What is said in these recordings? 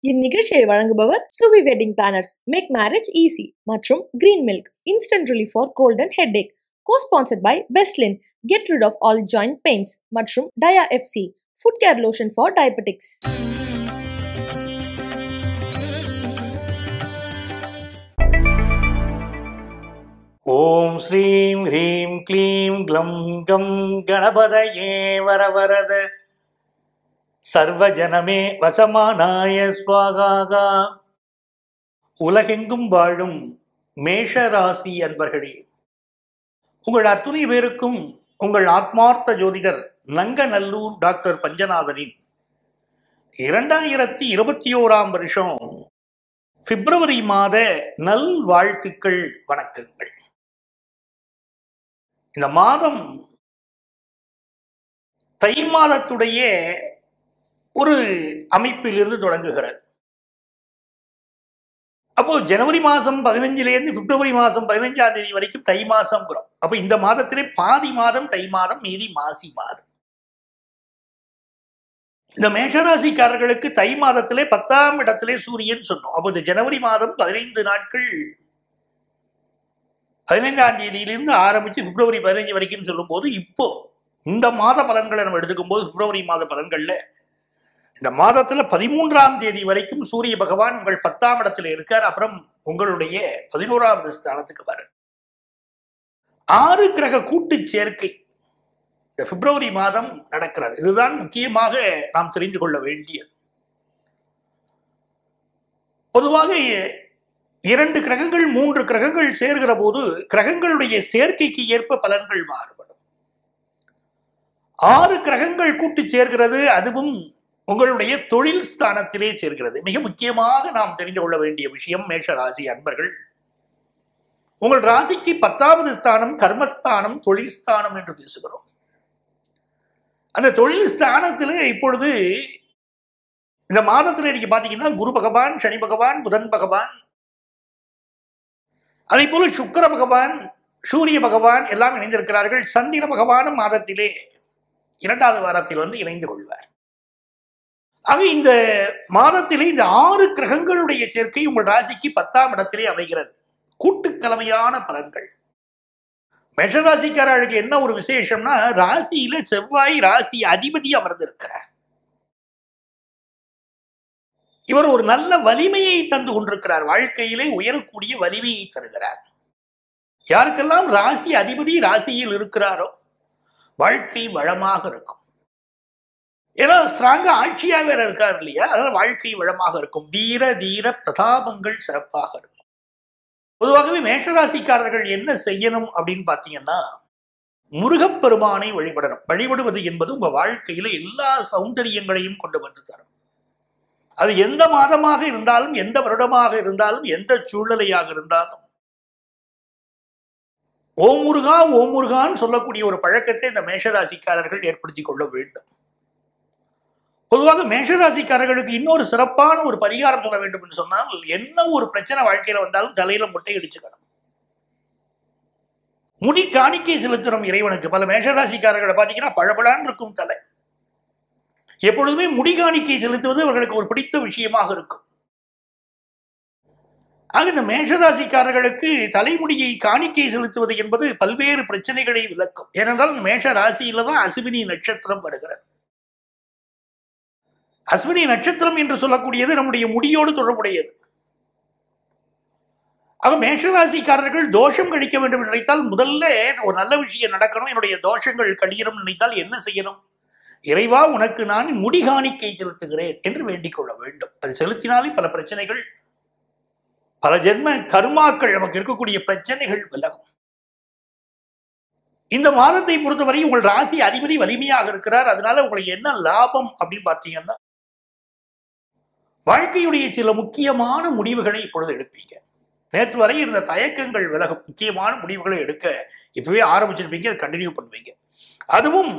இந்நிகழ்ச்சியை வழங்குபவர் Suvi wedding planners make marriage easy மற்றும் green milk instant relief for cold and headache cosponsored by Bestlin get rid of all joint pains மற்றும் dia FC foot care lotion for diabetics ஓம் ஸ்ரீம் ஹ்ரீம் க்ளீம் க்ளம் come கணபதயே வரவரத சர்வஜனமே வசமானாய ஸ்வாகாகா உலகெங்கும் வாழும் மேஷ ராசி அன்பர்களே உங்கள் அத்துணை பேருக்கும் உங்கள் ஆத்மார்த்த ஜோதிடர் நங்கநல்லூர் டாக்டர் பஞ்சநாதனின் இரண்டாயிரத்தி இருபத்தி ஓராம் வருஷம் பிப்ரவரி மாத நல் வாழ்த்துக்கள் வணக்கங்கள் இந்த மாதம் தை மாதத்துடைய ஒரு அமைப்பிலிருந்து தொடங்குகிறது அப்போ ஜனவரி மாசம் பதினஞ்சுலேருந்து பிப்ரவரி மாசம் பதினஞ்சாம் தேதி வரைக்கும் தை மாசம் அப்போ இந்த மாதத்திலே பாதி மாதம் தை மாதம் மீதி மாசி மாதம் இந்த மேஷராசிக்காரர்களுக்கு தை மாதத்திலே பத்தாம் இடத்திலே சூரியன் சொன்னோம் அப்போ இந்த ஜனவரி மாதம் பதினைந்து நாட்கள் பதினைந்தாம் தேதியிலிருந்து ஆரம்பிச்சு பிப்ரவரி பதினைஞ்சு வரைக்கும் சொல்லும்போது இப்போ இந்த மாத பலன்களை நம்ம எடுத்துக்கும் போது பிப்ரவரி மாத பலன்கள்ல இந்த மாதத்துல பதிமூன்றாம் தேதி வரைக்கும் சூரிய பகவான் உங்கள் பத்தாம் இடத்துல இருக்கார் அப்புறம் உங்களுடைய பதினோராவது ஸ்தானத்துக்கு வர ஆறு கிரக கூட்டு சேர்க்கை இந்த பிப்ரவரி மாதம் நடக்கிறது இதுதான் முக்கியமாக நாம் தெரிந்து கொள்ள வேண்டியது பொதுவாக இரண்டு கிரகங்கள் மூன்று கிரகங்கள் சேர்கிற போது கிரகங்களுடைய சேர்க்கைக்கு ஏற்ப பலன்கள் மாறுபடும் ஆறு கிரகங்கள் கூட்டு சேர்கிறது அதுவும் உங்களுடைய தொழில் ஸ்தானத்திலே சேர்கிறது மிக முக்கியமாக நாம் தெரிந்து கொள்ள வேண்டிய விஷயம் மேஷ ராசி அன்பர்கள் உங்கள் ராசிக்கு பத்தாவது ஸ்தானம் கர்மஸ்தானம் தொழில் ஸ்தானம் என்று பேசுகிறோம் அந்த தொழில் ஸ்தானத்தில் இப்பொழுது இந்த மாதத்தில் இன்னைக்கு பார்த்தீங்கன்னா குரு பகவான் சனி பகவான் புதன் பகவான் அதே போல சுக்கர பகவான் சூரிய பகவான் எல்லாம் இணைந்திருக்கிறார்கள் சந்திர பகவானும் மாதத்திலே இரண்டாவது வாரத்தில் வந்து இணைந்து கொள்வார் ஆக இந்த மாதத்திலே இந்த ஆறு கிரகங்களுடைய சேர்க்கை உங்கள் ராசிக்கு பத்தாம் இடத்திலே அமைகிறது கூட்டுக்கலவையான பலன்கள் மேஷராசிக்காரர்களுக்கு என்ன ஒரு விசேஷம்னா ராசியில செவ்வாய் ராசி அதிபதி அமர்ந்திருக்கிறார் இவர் ஒரு நல்ல வலிமையை தந்து கொண்டிருக்கிறார் வாழ்க்கையிலே உயரக்கூடிய வலிமையை தருகிறார் யாருக்கெல்லாம் ராசி அதிபதி ராசியில் இருக்கிறாரோ வாழ்க்கை வளமாக இருக்கும் ஏன்னா ஸ்ட்ராங்கா ஆட்சியா வேற இருக்கார் இல்லையா அதனால வாழ்க்கை வளமாக இருக்கும் வீர தீர பிரதாபங்கள் சிறப்பாக இருக்கும் பொதுவாகவே மேஷராசிக்காரர்கள் என்ன செய்யணும் அப்படின்னு பாத்தீங்கன்னா முருகப்பெருமானை வழிபடணும் வழிபடுவது என்பது உங்க வாழ்க்கையில எல்லா சௌந்தரியங்களையும் கொண்டு வந்து தரும் அது எந்த மாதமாக இருந்தாலும் எந்த வருடமாக இருந்தாலும் எந்த சூழ்நிலையாக இருந்தாலும் ஓம் முருகா ஓம் முருகான்னு சொல்லக்கூடிய ஒரு பழக்கத்தை இந்த மேஷராசிக்காரர்கள் ஏற்படுத்திக் கொள்ள வேண்டும் பொதுவாக மேஷராசிக்காரர்களுக்கு இன்னொரு சிறப்பான ஒரு பரிகாரம் சொல்ல வேண்டும் என்று சொன்னால் என்ன ஒரு பிரச்சனை வாழ்க்கையில வந்தாலும் தலையில முட்டை இடிச்சுக்கணும் முடி காணிக்கை செலுத்தணும் இறைவனுக்கு பல மேஷராசிக்காரர்களை பார்த்தீங்கன்னா பழபழான் இருக்கும் தலை எப்பொழுதுமே முடி காணிக்கை செலுத்துவது அவர்களுக்கு ஒரு பிடித்த விஷயமாக இருக்கும் ஆக இந்த மேஷராசிக்காரர்களுக்கு தலைமுடியை காணிக்கை செலுத்துவது என்பது பல்வேறு பிரச்சனைகளை விளக்கும் ஏனென்றால் இந்த மேஷ ராசியில தான் அசுவினி நட்சத்திரம் வருகிறது அஸ்வினி நட்சத்திரம் என்று சொல்லக்கூடியது நம்முடைய முடியோடு தொடர்புடையது ஆக மேஷராசிக்காரர்கள் தோஷம் கழிக்க வேண்டும் என்று நினைத்தால் முதல்ல ஒரு நல்ல விஷயம் நடக்கணும் என்னுடைய தோஷங்கள் கழியணும் நினைத்தால் என்ன செய்யணும் இறைவா உனக்கு நான் முடிகாணிக்கை செலுத்துகிறேன் என்று வேண்டிக் கொள்ள வேண்டும் அது செலுத்தினாலே பல பிரச்சனைகள் பல ஜென்ம கருமாக்கள் நமக்கு இருக்கக்கூடிய பிரச்சனைகள் விலகும் இந்த மாதத்தை பொறுத்தவரை உங்கள் ராசி அதிபதி வலிமையாக இருக்கிறார் அதனால உங்களுக்கு என்ன லாபம் அப்படின்னு பார்த்தீங்கன்னா வாழ்க்கையுடைய சில முக்கியமான முடிவுகளை இப்பொழுது எடுப்பீங்க நேற்று வரை இருந்த தயக்கங்கள் விலகும் முக்கியமான முடிவுகளை எடுக்க இப்பவே ஆரம்பிச்சிருப்பீங்க அதை கண்டினியூ பண்ணுவீங்க அதுவும்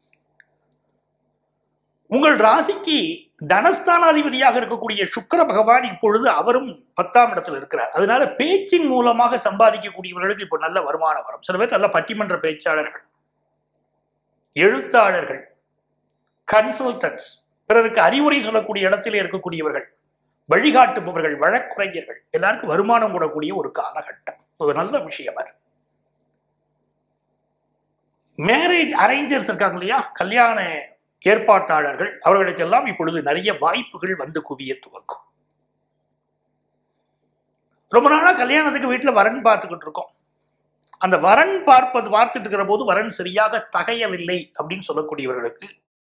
உங்கள் ராசிக்கு தனஸ்தானாதிபதியாக இருக்கக்கூடிய சுக்கர பகவான் இப்பொழுது அவரும் பத்தாம் இடத்துல இருக்கிறார் அதனால பேச்சின் மூலமாக சம்பாதிக்கக்கூடியவர்களுக்கு இப்போ நல்ல வருமானம் வரும் சில பேர் நல்ல பட்டிமன்ற பேச்சாளர்கள் எழுத்தாளர்கள் கன்சல்டன்ட்ஸ் பிறருக்கு அறிவுரை சொல்லக்கூடிய இடத்திலே இருக்கக்கூடியவர்கள் வழிகாட்டுபவர்கள் வழக்குரைஞர்கள் எல்லாருக்கும் வருமானம் கூடக்கூடிய ஒரு காலகட்டம் ஒரு நல்ல விஷயம் அது மேரேஜ் அரேஞ்சர்ஸ் இருக்காங்க இல்லையா கல்யாண ஏற்பாட்டாளர்கள் அவர்களுக்கெல்லாம் இப்பொழுது நிறைய வாய்ப்புகள் வந்து குவிய துவங்கும் ரொம்ப நாளா கல்யாணத்துக்கு வீட்டுல வரன் பார்த்துக்கிட்டு இருக்கோம் அந்த வரன் பார்ப்பது பார்த்துட்டு இருக்கிற போது வரன் சரியாக தகையவில்லை அப்படின்னு சொல்லக்கூடியவர்களுக்கு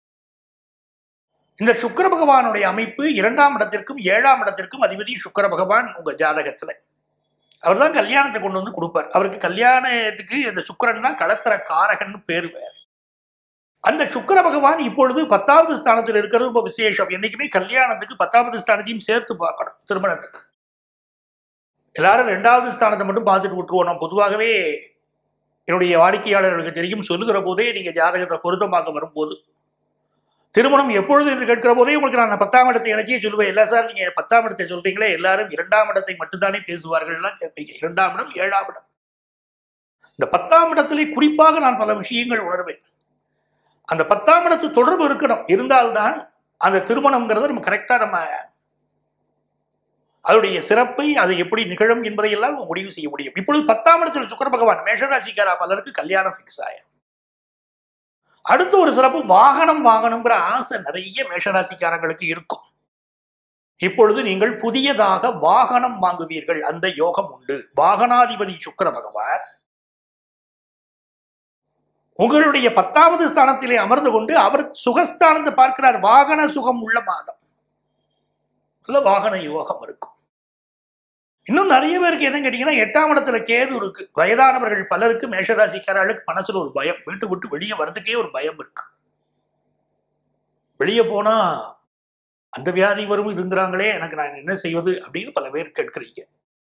இந்த சுக்கர பகவானுடைய அமைப்பு இரண்டாம் இடத்திற்கும் ஏழாம் இடத்திற்கும் அதிபதி சுக்கர பகவான் உங்க ஜாதகத்துல அவர் தான் கல்யாணத்தை கொண்டு வந்து கொடுப்பார் அவருக்கு கல்யாணத்துக்கு இந்த சுக்கரன் தான் களத்திர காரகன் பேர் வேற அந்த சுக்கர பகவான் இப்பொழுது பத்தாவது ஸ்தானத்தில் இருக்கிறது ரொம்ப விசேஷம் என்னைக்குமே கல்யாணத்துக்கு பத்தாவது ஸ்தானத்தையும் சேர்த்து பார்க்கணும் திருமணத்துக்கு எல்லாரும் ரெண்டாவது ஸ்தானத்தை மட்டும் பார்த்துட்டு விட்டுருவோம் நான் பொதுவாகவே என்னுடைய வாடிக்கையாளர்களுக்கு தெரியும் சொல்லுகிற போதே நீங்க ஜாதகத்தை பொருத்தமாக வரும்போது திருமணம் எப்பொழுது என்று கேட்கிற போதே உங்களுக்கு நான் பத்தாம் இடத்தை எனக்கே சொல்லுவேன் இல்லை சார் நீங்க பத்தாம் இடத்தை சொல்றீங்களே எல்லாரும் இரண்டாம் இடத்தை மட்டும்தானே பேசுவார்கள்லாம் கேட்பீங்க இரண்டாம் இடம் ஏழாம் இடம் இந்த பத்தாம் இடத்திலே குறிப்பாக நான் பல விஷயங்கள் உணர்வேன் அந்த பத்தாம் இடத்து தொடர்பு இருக்கணும் இருந்தால்தான் அந்த திருமணம்ங்கிறத நம்ம கரெக்டா நம்ம அதனுடைய சிறப்பை அது எப்படி நிகழும் என்பதையெல்லாம் நம்ம முடிவு செய்ய முடியும் இப்பொழுது பத்தாம் இடத்துல சுக்கர பகவான் மேஷராசிக்காரா பலருக்கு கல்யாணம் ஃபிக்ஸ் ஆயிரும் அடுத்து ஒரு சிறப்பு வாகனம் வாங்கணுங்கிற ஆசை நிறைய மேஷராசிக்காரங்களுக்கு இருக்கும் இப்பொழுது நீங்கள் புதியதாக வாகனம் வாங்குவீர்கள் அந்த யோகம் உண்டு வாகனாதிபதி சுக்கர பகவான் உங்களுடைய பத்தாவது ஸ்தானத்திலே அமர்ந்து கொண்டு அவர் சுகஸ்தானத்தை பார்க்கிறார் வாகன சுகம் உள்ள மாதம் நல்ல வாகன யோகம் இருக்கும் இன்னும் நிறைய பேருக்கு என்ன கேட்டீங்கன்னா எட்டாம் இடத்துல கேது இருக்கு வயதானவர்கள் பலருக்கு மேஷராசிக்காரர்களுக்கு மனசுல ஒரு பயம் வீட்டு விட்டு வெளியே வர்றதுக்கே ஒரு பயம் இருக்கு வெளியே போனா அந்த வியாதி வரும் இதுங்கிறாங்களே எனக்கு நான் என்ன செய்வது அப்படின்னு பல பேர் கேட்கிறீங்க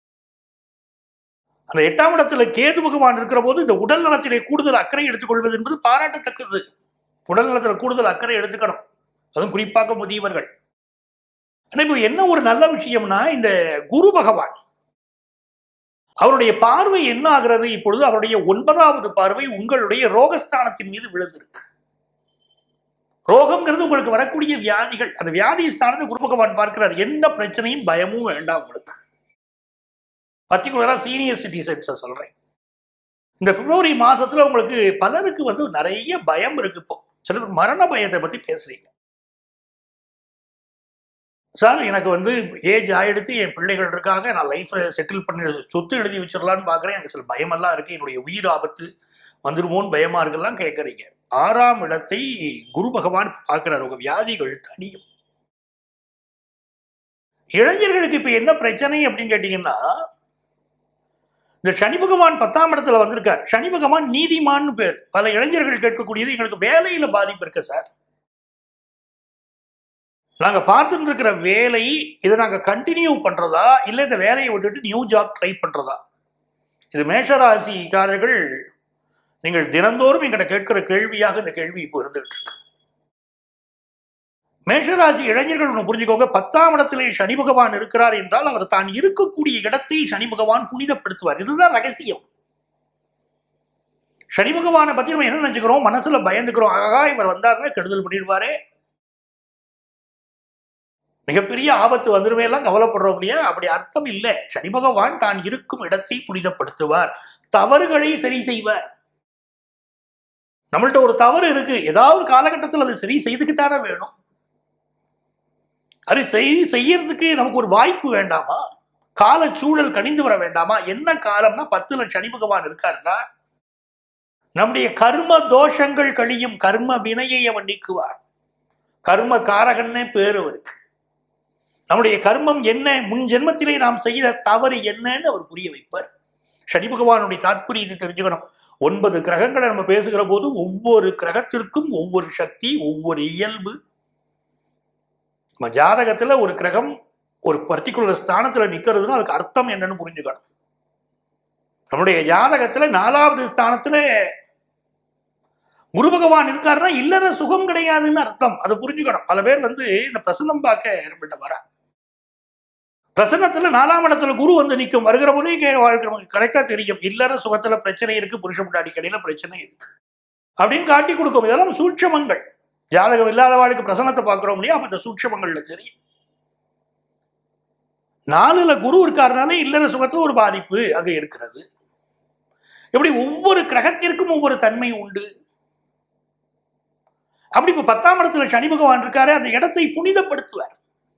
அந்த எட்டாம் இடத்துல கேது பகவான் இருக்கிற போது இந்த உடல் நலத்திலே கூடுதல் அக்கறை எடுத்துக்கொள்வது என்பது பாராட்டத்தக்கது உடல் நலத்துல கூடுதல் அக்கறை எடுத்துக்கணும் அதுவும் குறிப்பாக முதியவர்கள் ஆனா இப்போ என்ன ஒரு நல்ல விஷயம்னா இந்த குரு பகவான் அவருடைய பார்வை என்ன ஆகிறது இப்பொழுது அவருடைய ஒன்பதாவது பார்வை உங்களுடைய ரோகஸ்தானத்தின் மீது விழுந்திருக்கு ரோகம்ங்கிறது உங்களுக்கு வரக்கூடிய வியாதிகள் அந்த வியாதி ஸ்தானத்தை குரு பகவான் பார்க்கிறார் எந்த பிரச்சனையும் பயமும் வேண்டாம் உங்களுக்கு பர்டிகுலரா சீனியர் சிட்டிசன்ஸை சொல்றேன் இந்த பிப்ரவரி மாசத்துல உங்களுக்கு பலருக்கு வந்து நிறைய பயம் இருக்கு இப்போ சில பேர் மரண பயத்தை பத்தி பேசுறீங்க சார் எனக்கு வந்து ஏஜ் ஆயிடுத்து என் பிள்ளைகள் இருக்காங்க நான் லைஃப்ல செட்டில் பண்ணி சொத்து எழுதி வச்சிடலான்னு பாக்குறேன் எனக்கு சில பயமெல்லாம் இருக்கு என்னுடைய உயிர் ஆபத்து வந்துருமோன்னு பயமா இருக்குல்லாம் கேட்கறீங்க ஆறாம் இடத்தை குரு பகவான் பார்க்கிறார் உங்க வியாதிகள் தனியும் இளைஞர்களுக்கு இப்ப என்ன பிரச்சனை அப்படின்னு கேட்டீங்கன்னா இந்த சனி பகவான் பத்தாம் இடத்துல வந்திருக்கார் சனி பகவான் நீதிமான்னு பேர் பல இளைஞர்கள் கேட்கக்கூடியது எங்களுக்கு வேலையில பாதிப்பு இருக்கு சார் நாங்க பார்த்துட்டு இருக்கிற வேலை இதை நாங்க கண்டினியூ பண்றதா இல்ல இந்த வேலையை விட்டுட்டு நியூ ஜாப் ட்ரை பண்றதா இது மேஷராசிக்காரர்கள் நீங்கள் தினந்தோறும் எங்கிட்ட கேட்கிற கேள்வியாக இந்த கேள்வி இப்போ இருந்துகிட்டு இருக்கு மேஷராசி இளைஞர்கள் ஒன்று புரிஞ்சுக்கோங்க பத்தாம் இடத்திலே சனி பகவான் இருக்கிறார் என்றால் அவர் தான் இருக்கக்கூடிய இடத்தை சனி பகவான் புனிதப்படுத்துவார் இதுதான் ரகசியம் சனி பகவானை பத்தி நம்ம என்ன நினைச்சுக்கிறோம் மனசுல பயந்துக்கிறோம் ஆகா இவர் வந்தாருன்னா கெடுதல் பண்ணிடுவாரே மிகப்பெரிய ஆபத்து வந்துருமே எல்லாம் கவலைப்படுறோம் இல்லையா அப்படி அர்த்தம் இல்லை சனி பகவான் தான் இருக்கும் இடத்தை புனிதப்படுத்துவார் தவறுகளை சரி செய்வார் நம்மள்ட்ட ஒரு தவறு இருக்கு ஏதாவது காலகட்டத்தில் அது சரி செய்துக்குத்தானே வேணும் அது செய் செய்யறதுக்கு நமக்கு ஒரு வாய்ப்பு வேண்டாமா கால சூழல் கணிந்து வர வேண்டாமா என்ன காலம்னா பத்துல சனி பகவான் இருக்காருன்னா நம்முடைய கர்ம தோஷங்கள் கழியும் கர்ம வினையை அவன் நீக்குவார் கர்ம காரகன்னே பேர் அவருக்கு நம்முடைய கர்மம் என்ன முன் ஜென்மத்திலே நாம் செய்த தவறு என்னன்னு அவர் புரிய வைப்பார் சனி பகவானுடைய தாற்பயத்தை தெரிஞ்சுக்கணும் ஒன்பது கிரகங்களை நம்ம பேசுகிற போது ஒவ்வொரு கிரகத்திற்கும் ஒவ்வொரு சக்தி ஒவ்வொரு இயல்பு நம்ம ஜாதகத்துல ஒரு கிரகம் ஒரு பர்டிகுலர் ஸ்தானத்துல நிக்கிறதுன்னா அதுக்கு அர்த்தம் என்னன்னு புரிஞ்சுக்கணும் நம்முடைய ஜாதகத்துல நாலாவது ஸ்தானத்துல குரு பகவான் இருக்காருன்னா இல்லற சுகம் கிடையாதுன்னு அர்த்தம் அதை புரிஞ்சுக்கணும் பல பேர் வந்து இந்த பிரசன்னம் பார்க்க நம்மள்ட்ட வர பிரசன்னத்துல நாலாம் இடத்துல குரு வந்து நிற்கும் வருகிற போதே வாழ்க்கை நமக்கு கரெக்டா தெரியும் இல்லற சுகத்துல பிரச்சனை இருக்கு புருஷ முட்டாடி கடையில பிரச்சனை இருக்கு அப்படின்னு காட்டி கொடுக்கும் இதெல்லாம் சூட்சமங்கள் ஜாதகம் இல்லாத வாழ்க்கை பிரசனத்தை பார்க்கிறோம் இல்லையா அப்ப இந்த சூட்சமங்கள்ல தெரியும் நாலுல குரு இருக்காருனால இல்லற சுகத்துல ஒரு பாதிப்பு அங்க இருக்கிறது இப்படி ஒவ்வொரு கிரகத்திற்கும் ஒவ்வொரு தன்மை உண்டு அப்படி இப்ப பத்தாம் இடத்துல சனி பகவான் இருக்காரு அந்த இடத்தை புனிதப்படுத்துவார்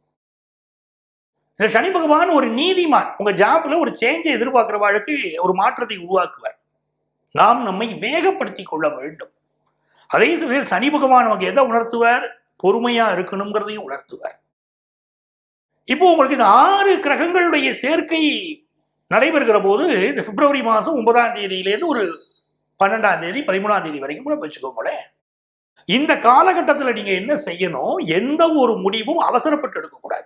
இந்த சனி பகவான் ஒரு நீதிமான் உங்க ஜாப்ல ஒரு சேஞ்சை எதிர்பார்க்கிற வாழ்க்கை ஒரு மாற்றத்தை உருவாக்குவார் நாம் நம்மை வேகப்படுத்தி கொள்ள வேண்டும் அதே சமயம் சனி பகவான் நமக்கு எதை உணர்த்துவார் பொறுமையா இருக்கணுங்கிறதையும் உணர்த்துவார் இப்போ உங்களுக்கு இந்த ஆறு கிரகங்களுடைய சேர்க்கை நடைபெறுகிற போது இந்த பிப்ரவரி மாதம் ஒன்பதாம் தேதியிலேருந்து ஒரு பன்னெண்டாம் தேதி பதிமூணாம் தேதி வரைக்கும் கூட வச்சுக்கோங்களேன் இந்த காலகட்டத்தில் நீங்க என்ன செய்யணும் எந்த ஒரு முடிவும் அவசரப்பட்டு எடுக்கக்கூடாது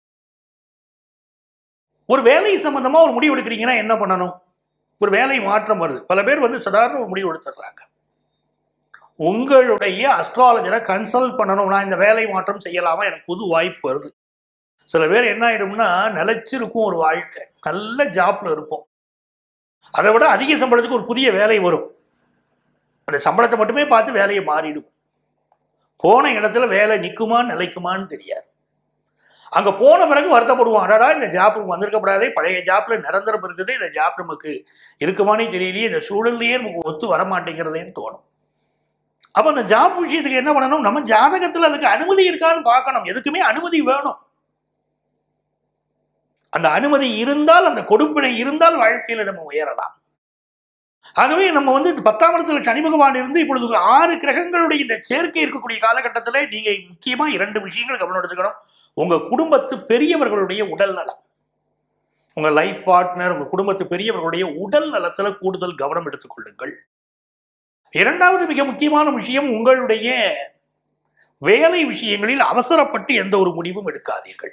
ஒரு வேலை சம்பந்தமா ஒரு முடிவு எடுக்கிறீங்கன்னா என்ன பண்ணணும் ஒரு வேலை மாற்றம் வருது பல பேர் வந்து சாதாரண ஒரு முடிவு எடுத்துடுறாங்க உங்களுடைய அஸ்ட்ராலஜரை கன்சல்ட் பண்ணணும் நான் இந்த வேலை மாற்றம் செய்யலாமா எனக்கு புது வாய்ப்பு வருது சில பேர் என்ன ஆயிடும்னா நிலைச்சிருக்கும் ஒரு வாழ்க்கை நல்ல ஜாப்ல இருப்போம் அதை விட அதிக சம்பளத்துக்கு ஒரு புதிய வேலை வரும் அந்த சம்பளத்தை மட்டுமே பார்த்து வேலையை மாறிடும் போன இடத்துல வேலை நிற்குமா நிலைக்குமான்னு தெரியாது அங்க போன பிறகு வருத்தப்படுவான் அடடா இந்த ஜாப் வந்திருக்கப்படாதே பழைய ஜாப்ல நிரந்தரம் இருக்குது இந்த ஜாப் நமக்கு இருக்குமானே தெரியலையே இந்த சூழல்லையே நமக்கு ஒத்து வர மாட்டேங்கிறதேன்னு தோணும் அப்ப அந்த ஜாப் விஷயத்துக்கு என்ன பண்ணணும் நம்ம ஜாதகத்துல அதுக்கு அனுமதி இருக்கான்னு பார்க்கணும் எதுக்குமே அனுமதி வேணும் அந்த அனுமதி இருந்தால் அந்த கொடுப்பினை இருந்தால் வாழ்க்கையில நம்ம உயரலாம் ஆகவே நம்ம வந்து இந்த பத்தாம் இடத்துல சனி பகவான் இருந்து இப்பொழுது ஆறு கிரகங்களுடைய இந்த சேர்க்கை இருக்கக்கூடிய காலகட்டத்தில் நீங்க முக்கியமா இரண்டு விஷயங்கள் கவனம் எடுத்துக்கணும் உங்க குடும்பத்து பெரியவர்களுடைய உடல் நலம் உங்க லைஃப் பார்ட்னர் உங்க குடும்பத்து பெரியவர்களுடைய உடல் நலத்துல கூடுதல் கவனம் எடுத்துக்கொள்ளுங்கள் இரண்டாவது மிக முக்கியமான விஷயம் உங்களுடைய வேலை விஷயங்களில் அவசரப்பட்டு எந்த ஒரு முடிவும் எடுக்காதீர்கள்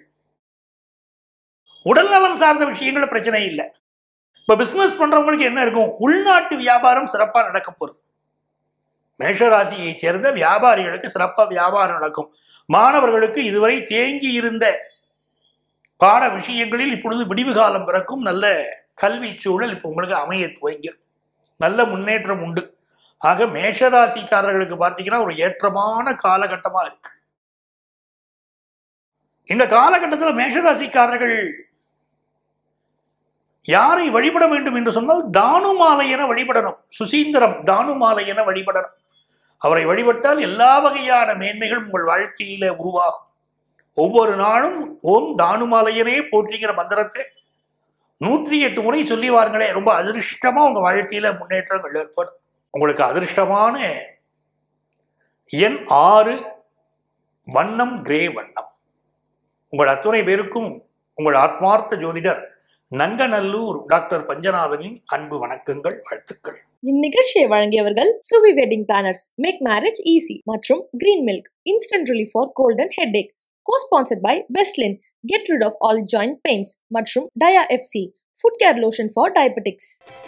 உடல் நலம் சார்ந்த விஷயங்கள் பிரச்சனை இல்லை இப்ப பிசினஸ் பண்றவங்களுக்கு என்ன இருக்கும் உள்நாட்டு வியாபாரம் சிறப்பா நடக்க போகுது மேஷராசியை சேர்ந்த வியாபாரிகளுக்கு சிறப்பா வியாபாரம் நடக்கும் மாணவர்களுக்கு இதுவரை தேங்கி இருந்த பாட விஷயங்களில் இப்பொழுது விடிவு காலம் பிறக்கும் நல்ல கல்வி சூழல் இப்போ உங்களுக்கு அமைய துவங்கிடும் நல்ல முன்னேற்றம் உண்டு ஆக மேஷராசிக்காரர்களுக்கு பார்த்தீங்கன்னா ஒரு ஏற்றமான காலகட்டமா இருக்கு இந்த காலகட்டத்தில் மேஷராசிக்காரர்கள் யாரை வழிபட வேண்டும் என்று சொன்னால் தானுமாலையென வழிபடணும் சுசீந்திரம் தானுமாலையென வழிபடணும் அவரை வழிபட்டால் எல்லா வகையான மேன்மைகளும் உங்கள் வாழ்க்கையில உருவாகும் ஒவ்வொரு நாளும் ஓம் தானுமாலையனே போற்றிங்கிற மந்திரத்தை நூற்றி எட்டு முறை சொல்லி வாருங்களே ரொம்ப அதிர்ஷ்டமா உங்க வாழ்க்கையில முன்னேற்றங்கள் ஏற்படும் உங்களுக்கு அதிர்ஷ்டமான எண் ஆறு வண்ணம் கிரே வண்ணம் உங்கள் அத்துணை பேருக்கும் உங்கள் ஆத்மார்த்த ஜோதிடர் நங்கநல்லூர் டாக்டர் பஞ்சநாதனின் அன்பு வணக்கங்கள் வாழ்த்துக்கள் இந்நிகழ்ச்சியை வழங்கியவர்கள் Suvi wedding planners make marriage easy மற்றும் green milk instant relief for cold and headache co-sponsored by Bestlin, get rid of all joint pains மற்றும் Dia FC, foot care lotion for diabetics.